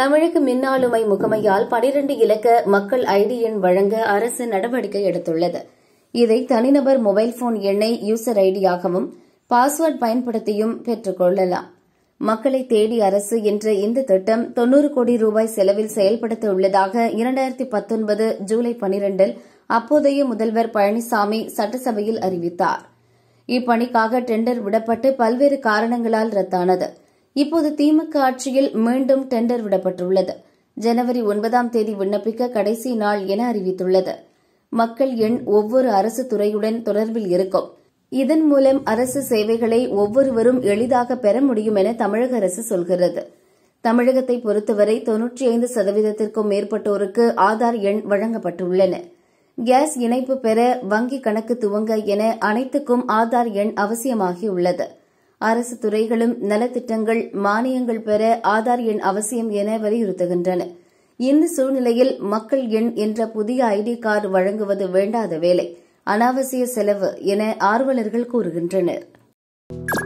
தமிழக மின் ஆளுமை முகமையால் பனிரண்டு இலக்க மக்கள் ஐடி எண் வழங்க அரசு நடவடிக்கை எடுத்துள்ளது இதை தனிநபர் மொபைல் போன் எண்ணை யூசர் ஐடியாகவும் பாஸ்வேர்டு பயன்படுத்தியும் பெற்றுக் கொள்ளலாம் மக்களை தேடி அரசு என்ற இந்த திட்டம் தொன்னூறு கோடி ரூபாய் செலவில் செயல்படுத்த உள்ளதாக இரண்டாயிரத்தி பத்தொன்பது ஜூலை பனிரெண்டில் அப்போதைய முதல்வர் பழனிசாமி சட்டசபையில் அறிவித்தார் இப்பணிக்காக டெண்டர் விடப்பட்டு பல்வேறு காரணங்களால் ரத்தானது இப்போது திமுக ஆட்சியில் மீண்டும் டெண்டர் விடப்பட்டுள்ளது ஜனவரி ஒன்பதாம் தேதி விண்ணப்பிக்க கடைசி நாள் என அறிவித்துள்ளது மக்கள் எண் ஒவ்வொரு அரசு துறையுடன் தொடர்பில் இருக்கும் இதன் மூலம் அரசு சேவைகளை ஒவ்வொருவரும் எளிதாக பெற முடியும் என தமிழக அரசு சொல்கிறது தமிழகத்தை பொறுத்தவரை தொன்னூற்றி ஐந்து சதவீதத்திற்கும் மேற்பட்டோருக்கு ஆதார் எண் வழங்கப்பட்டுள்ளன கேஸ் இணைப்பு பெற வங்கி கணக்கு துவங்க என அனைத்துக்கும் ஆதார் எண் அவசியமாகியுள்ளது அரசு துறைகளும் நலத்திட்டங்கள் மானியங்கள் பெற ஆதார் எண் அவசியம் என வலியுறுத்துகின்றன இந்த சூழ்நிலையில் மக்கள் எண் என்ற புதிய ஐடி கார்டு வழங்குவது வேண்டாத வேலை அனாவசிய செலவு என ஆர்வலர்கள் கூறுகின்றனர்